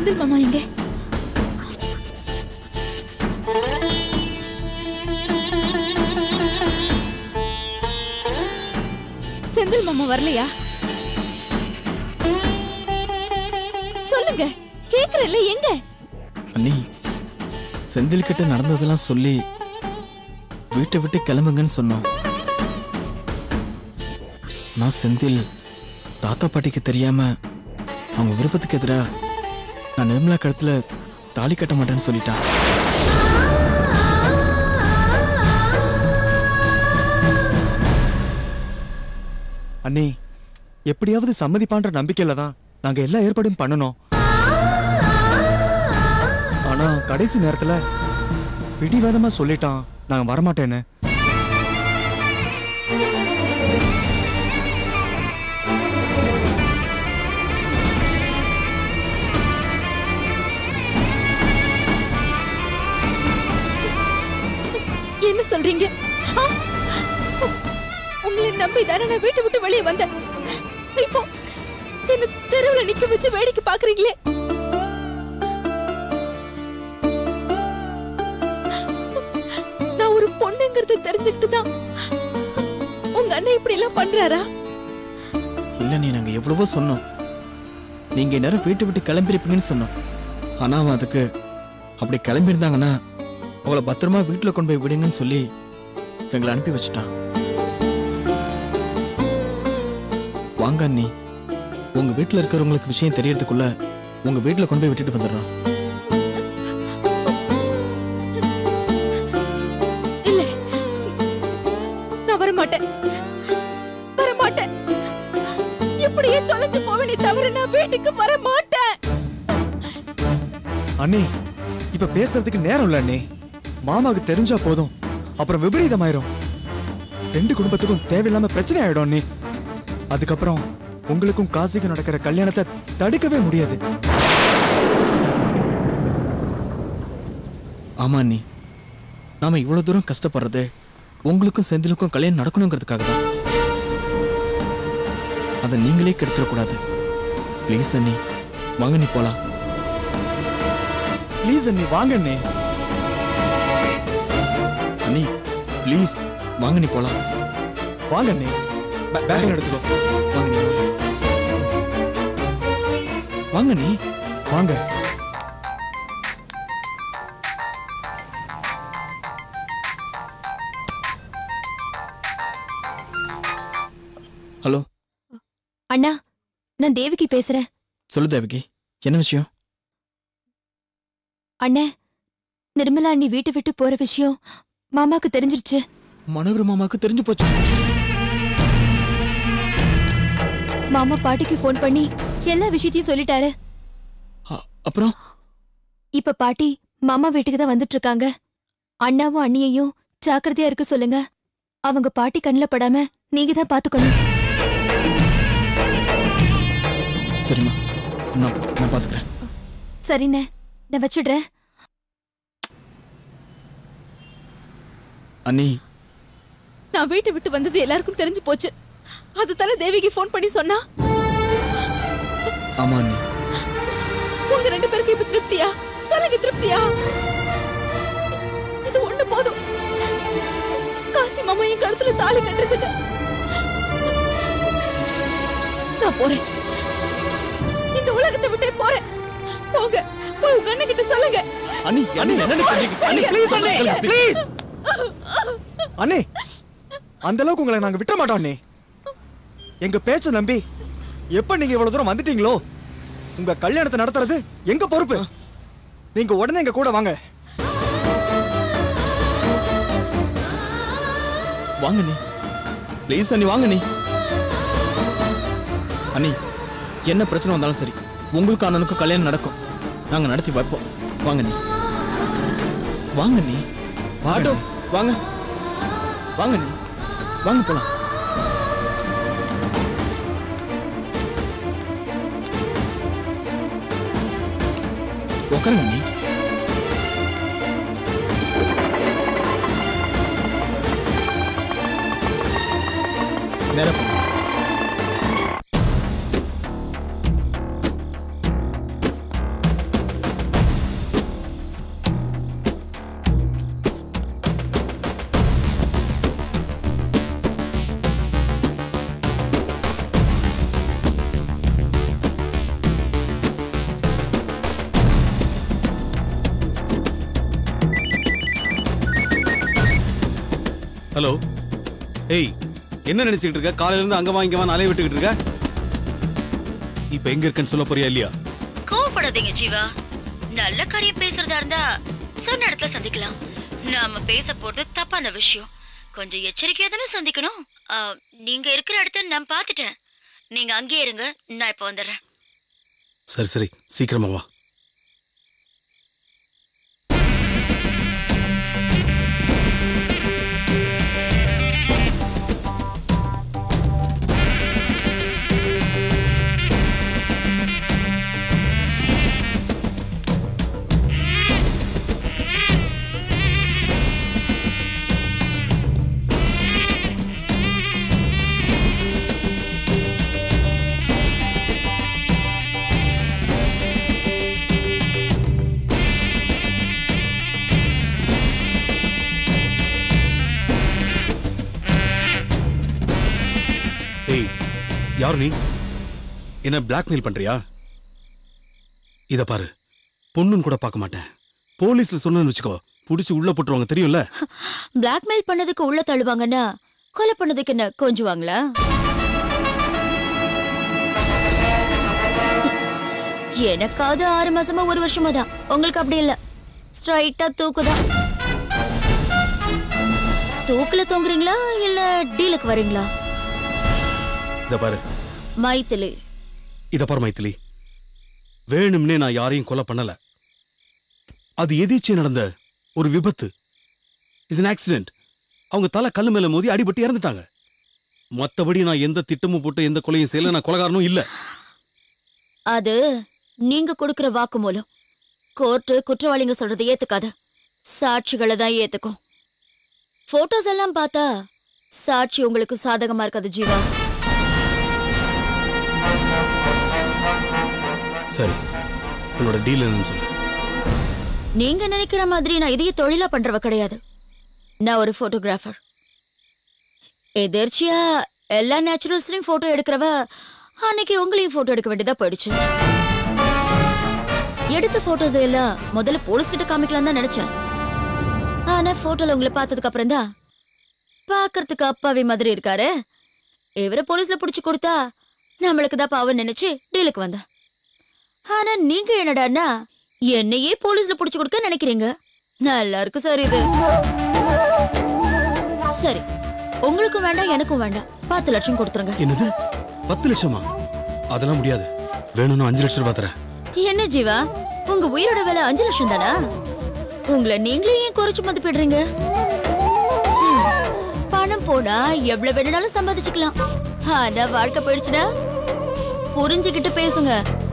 செந்தில் மாமா எங்க செந்தில் மாமா வரலையா சொல்லுங்க கேக்குறல்ல எங்க அண்ணி செந்தில் கிட்ட நடந்ததெல்லாம் சொல்லி வீட்டை விட்டு கிளம்புங்கன்னு சொன்னோம் நான் செந்தில் தாத்தா பாட்டிக்கு தெரியாம அவங்க விருப்பத்துக்கு எதிரா நான் நிர்மலா கழுத்துல தாலி கட்ட மாட்டேன்னு சொல்லிட்டான் அண்ணி எப்படியாவது சம்மதிப்பான்ற நம்பிக்கையில தான் நாங்க எல்லா ஏற்பாடும் பண்ணனோம் ஆனா கடைசி நேரத்துல பிடிவாதமா சொல்லிட்டான் நாங்க வரமாட்டேன்னு என்ன சொல்றீங்க ஆ? உங்களை நம்பி தானே நான் வீட்டை விட்டு வெளியே வந்தேன் இப்போ என்ன தெருவுல நிக்க வச்சு வேடிக்கை பாக்குறீங்களே நான் ஒரு பொண்ணுங்கிறத தெரிஞ்சுக்கிட்டு தான் உங்க அண்ணன் இப்படி எல்லாம் பண்றாரா இல்ல நீ நாங்க எவ்வளவோ சொன்னோம் நீங்க நேரம் வீட்டை விட்டு கிளம்பிருப்பீங்கன்னு சொன்னோம் ஆனா அவன் அதுக்கு அப்படி கிளம்பியிருந்தாங்கன்னா அவளை பத்திரமா வீட்டுல கொண்டு போய் விடுங்கன்னு சொல்லி எங்களை அனுப்பி வச்சுட்டான் வாங்க அண்ணி உங்க வீட்டுல இருக்கிறவங்களுக்கு விஷயம் தெரியறதுக்குள்ள உங்க வீட்டுல கொண்டு போய் விட்டுட்டு வந்துடுறோம் இல்ல நான் வர மாட்டேன் வர மாட்டேன் இப்படியே தொலைஞ்சு போவேனே தவிர நான் வீட்டுக்கு வர மாட்டேன் அண்ணி இப்ப பேசுறதுக்கு நேரம் இல்ல அண்ணி மாமாவுக்கு தெரிஞ்சா போதும் அப்புறம் விபரீதமாயிரும் ரெண்டு குடும்பத்துக்கும் தேவையில்லாம பிரச்சனை ஆயிடும் அண்ணி அதுக்கப்புறம் உங்களுக்கும் காசிக்கும் நடக்கிற கல்யாணத்தை தடுக்கவே முடியாது ஆமா அண்ணி நாம இவ்வளவு தூரம் கஷ்டப்படுறது உங்களுக்கும் செந்திலுக்கும் கல்யாணம் நடக்கணுங்கிறதுக்காக தான் அதை நீங்களே கெடுத்துடக்கூடாது ப்ளீஸ் அண்ணி வாங்க நீ போலாம் ப்ளீஸ் அண்ணி வாங்க அண்ணி அண்ணி ப்ளீஸ் வாங்க நீ போலாம் வாங்க அண்ணி பே- பேக்ல எடுத்துக்கோ வாங்க நீ வாங்க நீ வாங்க ஹலோ அண்ணா நான் தேவிக்கு பேசுறேன் சொல்லு தேவகி என்ன விஷயம் அண்ணே நிர்மலா அண்ணி வீட்டை விட்டு போற விஷயம் மாமாக்கு தெரிஞ்சிருச்சு மனோகர் மாமாவுக்கு தெரிஞ்சு போச்சு மாமா பாட்டிக்கு ஃபோன் பண்ணி எல்லா விஷயத்தையும் சொல்லிட்டாரு அ- அப்புறம் இப்ப பாட்டி மாமா வீட்டுக்கு தான் வந்துட்டு இருக்காங்க அண்ணாவும் அண்ணியையும் ஜாக்கிரதையா இருக்க சொல்லுங்க அவங்க பாட்டி கண்ணில் படாம நீங்க தான் பாத்துக்கணும் சரிம்மா நான் நான் பாத்துக்கிறேன் சரிண்ணே நான் வச்சிடுறேன் அண்ணி நான் வீட்டை விட்டு வந்தது எல்லாருக்கும் தெரிஞ்சு போச்சு அது தானே தேவிக்கு ஃபோன் பண்ணி சொன்னா ஆமா அண்ணி உங்க ரெண்டு பேருக்கு இப்ப திருப்தியா சொல்லுங்க திருப்தியா இது ஒண்ணு போதும் காசி மாமா என் கழுத்துல தாலி கட்டுறதுக்கு நான் போறேன் இந்த உலகத்தை விட்டே போறேன் போங்க போய் உங்க அண்ணன் கிட்ட சொல்லுங்க அண்ணி அண்ணி என்ன பண்றீங்க அண்ணி ப்ளீஸ் அண்ணி ப்ளீஸ் அண்ணே அந்த அளவுக்கு உங்களை நாங்க விட்டுற மாட்டோம் அண்ணே எங்க பேச்ச நம்பி எப்ப நீங்க இவ்வளவு தூரம் வந்துட்டீங்களோ உங்க கல்யாணத்தை நடத்துறது எங்க பொறுப்பு நீங்க உடனே எங்க கூட வாங்க வாங்க நீ ப்ளீஸ் அண்ணி வாங்க நீ அண்ணி என்ன பிரச்சனை வந்தாலும் சரி உங்களுக்கு அண்ணனுக்கும் கல்யாணம் நடக்கும் நாங்க நடத்தி வைப்போம் வாங்க நீ வாங்க நீ ஆட்டோ வாங்க வாங்க நீ வாங்க போலாம் உட்காருங்க நீ நேரா போங்க ஹலோ ஏய் என்ன நினைச்சிட்டு இருக்க காலையில இருந்து அங்க வா இங்க வா அலைய விட்டுக்கிட்டு இருக்க இப்ப எங்க இருக்கேன்னு சொல்ல போறியா இல்லையா கோவப்படாதீங்க ஜீவா நல்ல காரியம் பேசுறதா இருந்தா சொன்ன இடத்துல சந்திக்கலாம் நாம பேச போறது தப்பான விஷயம் கொஞ்சம் எச்சரிக்கையா தானே சந்திக்கணும் ஆ, நீங்க இருக்கிற இடத்த நான் பார்த்துட்டேன் நீங்க அங்கேயே இருங்க நான் இப்ப வந்துடுறேன் சரி சரி சீக்கிரமா வா ஏய் யார் நீ என்ன பிளாக்மெயில் பண்றியா இத பாரு பொண்ணுன்னு கூட பார்க்க மாட்டேன் போலீஸ்ல சொன்னு வச்சுக்கோ புடிச்சு உள்ள போட்டுருவாங்க தெரியும்ல பிளாக்மெயில் பண்ணதுக்கு உள்ள தள்ளுவாங்கன்னா கொலை பண்ணதுக்கு என்ன கொஞ்சுவாங்களா எனக்காவது ஆறு மாசமா ஒரு வருஷமா தான் உங்களுக்கு அப்படி இல்ல ஸ்ட்ரைட்டா தூக்குதான் தூக்குல தொங்குறீங்களா இல்ல டீலுக்கு வரீங்களா இத பாரு மைத்திலி இத பாரு மைத்திலி வேணும்னே நான் யாரையும் கொலை பண்ணல அது எதிர்ச்சியா நடந்த ஒரு விபத்து இஸ் an ஆக்சிடென்ட் அவங்க தலை கல்லு மேல மோதி அடிபட்டு இறந்துட்டாங்க மத்தபடி நான் எந்த திட்டமும் போட்டு எந்த கொலையும் செய்யல நான் கொலகாரனும் இல்ல அது நீங்க கொடுக்கிற வாக்குமூலம் கோர்ட்டு குற்றவாளிங்க சொல்றதை ஏத்துக்காது சாட்சிகளை தான் ஏத்துக்கும் போட்டோஸ் எல்லாம் பார்த்தா சாட்சி உங்களுக்கு சாதகமா இருக்காது ஜீவா சரி உன்னோட டீல் என்னன்னு சொல்லு நீங்க நினைக்கிற மாதிரி நான் இதையே தொழிலா பண்றவ கிடையாது நான் ஒரு போட்டோகிராஃபர் எதிர்ச்சியா எல்லா நேச்சுரல்ஸ்லயும் போட்டோ எடுக்கிறவ அன்னைக்கு உங்களையும் போட்டோ எடுக்க வேண்டியதா போயிடுச்சு எடுத்த போட்டோஸ் எல்லாம் முதல்ல போலீஸ் கிட்ட காமிக்கலாம் தான் நினைச்சேன் ஆனா போட்டோல உங்களை பார்த்ததுக்கு அப்புறம் தான் பாக்குறதுக்கு அப்பாவி மாதிரி இருக்காரு இவரை போலீஸ்ல புடிச்சு கொடுத்தா நம்மளுக்கு தான் பாவம் நினைச்சு டீலுக்கு வந்தேன் ஆனா நீங்க என்னடான்னா என்னையே போலீஸ்ல புடிச்சு கொடுக்க நினைக்கிறீங்க நல்லா இருக்கு சார் இது சரி உங்களுக்கும் வேண்டாம் எனக்கும் வேண்டாம் பத்து லட்சம் கொடுத்துருங்க என்னது பத்து லட்சமா அதெல்லாம் முடியாது வேணும்னா அஞ்சு லட்சம் ரூபாய் தரேன் என்ன ஜீவா உங்க உயிரோட விலை அஞ்சு லட்சம் தானா உங்களை நீங்களே ஏன் குறைச்சு மதிப்பிடுறீங்க ஹம், பணம் போனா எவ்வளவு வேணும்னாலும் சம்பாதிச்சுக்கலாம் ஆனா வாழ்க்கை போயிடுச்சுன்னா புரிஞ்சுக்கிட்டு பேசுங்க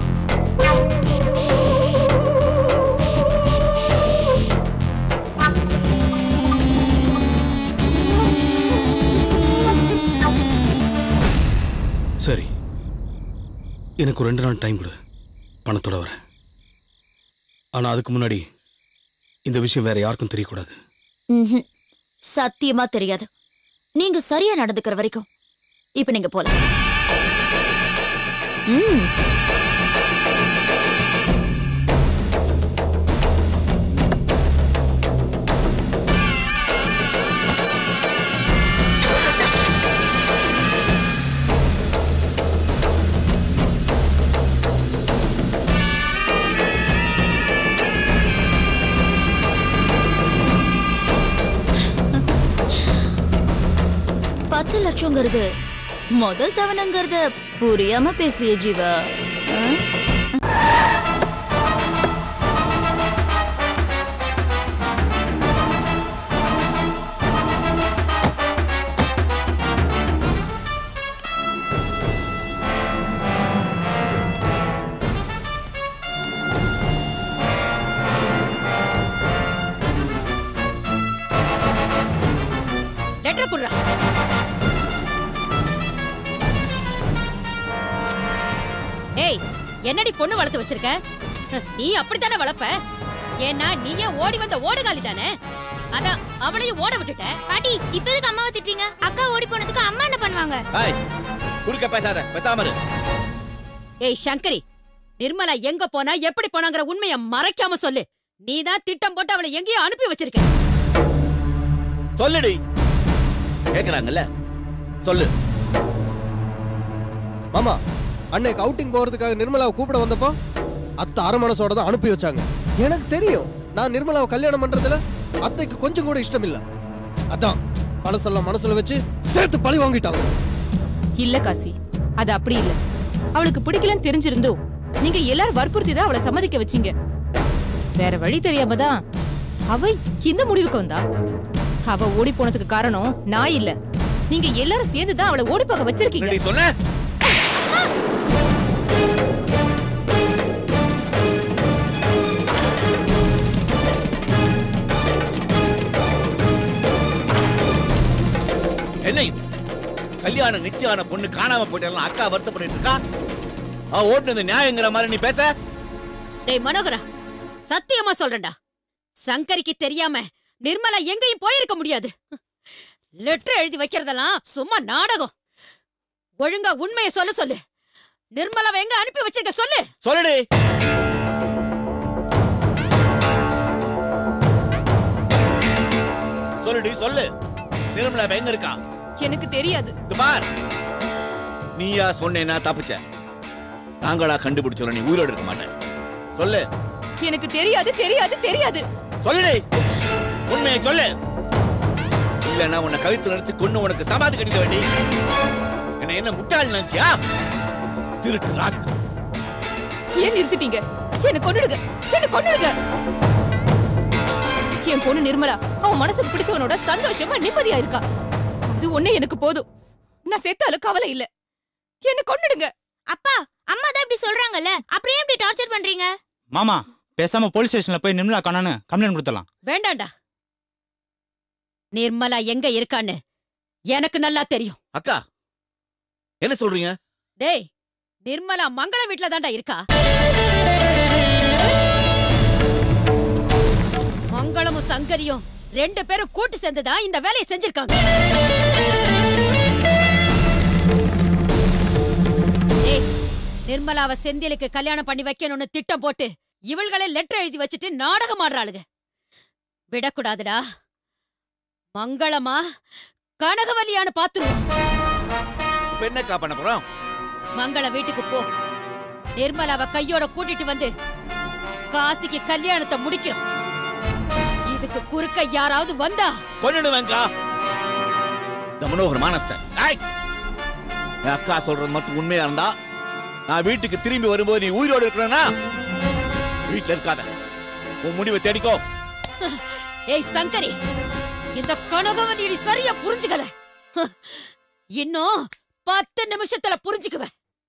சரி எனக்கு ஒரு ரெண்டு நாள் டைம் கொடு பணத்தோட வரேன் ஆனா அதுக்கு முன்னாடி இந்த விஷயம் வேற யாருக்கும் தெரியக்கூடாது ம்ஹும். சத்தியமா தெரியாது நீங்க சரியா நடந்துக்கிற வரைக்கும் இப்ப நீங்க போலாம் ம். பத்து லட்சங்கிறது முதல் தவணைங்கிறத புரியாம பேசுறிய ஜீவா ஆ? லெட்டர் குடுறா ஏய் என்னடி பொண்ணு வளர்த்து வச்சிருக்க ஹ், நீ அப்படித்தானே வளர்ப்ப ஏன்னா நீயே ஓடி வந்த ஓடுகாலி தானே அதான் அவளையும் ஓட விட்டுட்ட பாட்டி இப்ப எதுக்கு அம்மாவை திட்டுறீங்க அக்கா ஓடி போனதுக்கு அம்மா என்ன பண்ணுவாங்க ஏய் குறுக்க பேசாத பேசாம இரு ஏய் சங்கரி நிர்மலா எங்க போனா எப்படி போனாங்கிற உண்மைய மறைக்காம சொல்லு நீதான் திட்டம் போட்டு அவளை எங்கேயோ அனுப்பி வச்சிருக்க சொல்லுடி கேக்குறாங்கல்ல சொல்லு மாமா அன்னைக்கு அவுட்டிங் போறதுக்காக நிர்மலாவை கூப்பிட வந்தப்போ அத்தை அரை மனசோட தான் அனுப்பி வச்சாங்க எனக்கு தெரியும் நான் நிர்மலாவை கல்யாணம் பண்றதுல அத்தைக்கு கொஞ்சம் கூட இஷ்டம் இல்ல அதான் மனசெல்லாம் மனசுல வச்சு சேர்த்து பழி வாங்கிட்டாங்க இல்ல காசி அது அப்படி இல்ல அவளுக்கு பிடிக்கலன்னு தெரிஞ்சிருந்தோ நீங்க எல்லாரும் வற்புறுத்தி தான் அவளை சம்மதிக்க வச்சீங்க வேற வழி தெரியாம தான் அவ இந்த முடிவுக்கு வந்தா அவ ஓடி போனதுக்கு காரணம் நான் இல்ல நீங்க எல்லாரும் சேர்ந்து தான் அவளை ஓடி போக வச்சிருக்கீங்க என்னடி சொன்ன என்ன இது கல்யாணம் நிச்சயமான பொண்ணு காணாம போயிட்டாலும் அக்கா வருத்தப்பட்டு இருக்கா அவ ஓட்டுனது நியாயங்கிற மாதிரி நீ பேச டேய் மனோகரா சத்தியமா சொல்றேன்டா சங்கரிக்கு தெரியாம நிர்மலா எங்கேயும் போயிருக்க முடியாது லெட்டர் எழுதி வைக்கிறதெல்லாம் சும்மா நாடகம் ஒழுங்கா உண்மையை சொல்ல சொல்லு நிர்மலாவை எங்க அனுப்பி வச்சிருக்க சொல்லு சொல்லுடி சொல்லுடி சொல்லு நிர்மலா இப்ப எங்க இருக்கா எனக்கு தெரியாது இது பார் நீயா சொன்னேன்னா தப்பிச்ச நாங்களா கண்டுபிடிச்சோம் நீ உயிரோடு இருக்க மாட்டேன் சொல்லு எனக்கு தெரியாது தெரியாது தெரியாது சொல்லுடி உண்மையை சொல்லு இல்லைன்னா உன்னை கழுத்து நினைச்சு கொண்டு உனக்கு சமாதி கட்டிக்க வேண்டி என்ன என்ன முட்டாள் நினைச்சியா திருட்டு ராஸ்கல் ஏன் நிறுத்திட்டீங்க என்ன கொன்னுடுங்க என்ன கொன்னுடுங்க என் பொண்ணு நிர்மலா அவன் மனசுக்கு பிடிச்சவனோட சந்தோஷமா நிம்மதியா இருக்கா அது ஒண்ணே எனக்கு போதும் நான் செத்தாலும் கவலை இல்ல என்ன கொன்னுடுங்க அப்பா அம்மா தான் இப்படி சொல்றாங்கல்ல அப்புறம் ஏன் இப்படி டார்ச்சர் பண்றீங்க மாமா பேசாம போலீஸ் ஸ்டேஷன்ல போய் நிர்மலா காணான்னு கம்ப்ளைண்ட் கொடுத்துடலாம் வேண்டாம்டா நிர்மலா எங்க இருக்கான்னு எனக்கு நல்லா தெரியும் அக்கா என்ன சொல்றீங்க டேய் நிர்மலா மங்கள வீட்ல தான்டா இருக்கா மங்களமும் சங்கரியும் ரெண்டு பேரும் கூட்டு சேர்ந்துதான் இந்த வேலையை செஞ்சிருக்காங்க டேய் நிர்மலாவை செந்திலுக்கு கல்யாணம் பண்ணி வைக்கணும்னு திட்டம் போட்டு இவள்களே லெட்டர் எழுதி வச்சுட்டு நாடகம் ஆடுறாளுங்க விடக்கூடாதுடா மங்களமா கனகவல்லியான்னு பாத்துருவோம் இப்ப என்னக்கா பண்ண போறோம் மங்கள வீட்டுக்கு போ நிர்மலாவை கையோட கூட்டிட்டு வந்து காசிக்கு கல்யாணத்தை முடிக்கிறோம் இதுக்கு குறுக்க யாராவது வந்தா கொன்னுடுவேங்கா இந்த மனோகர் மானஸ்த என் அக்கா சொல்றது மட்டும் உண்மையா இருந்தா நான் வீட்டுக்கு திரும்பி வரும்போது நீ உயிரோடு இருக்கணும்னா வீட்டுல இருக்காத உன் முடிவை தேடிக்கோ ஏய் சங்கரி இந்த கனகவல்லி நீ சரியா புரிஞ்சுக்கல ஹ், இன்னும் பத்து நிமிஷத்துல புரிஞ்சுக்குவ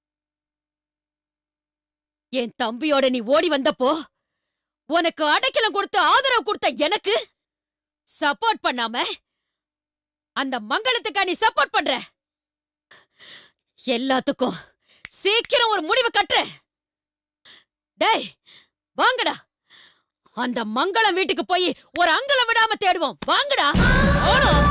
என் தம்பியோட நீ ஓடி வந்தப்போ உனக்கு அடைக்கலம் கொடுத்து ஆதரவு கொடுத்த எனக்கு சப்போர்ட் பண்ணாம அந்த மங்களத்துக்கா நீ சப்போர்ட் பண்ற எல்லாத்துக்கும் சீக்கிரம் ஒரு முடிவு கட்டுற டேய் வாங்கடா அந்த மங்களம் வீட்டுக்கு போய் ஒரு அங்கலம் விடாம தேடுவோம் வாங்கடா ஓடும்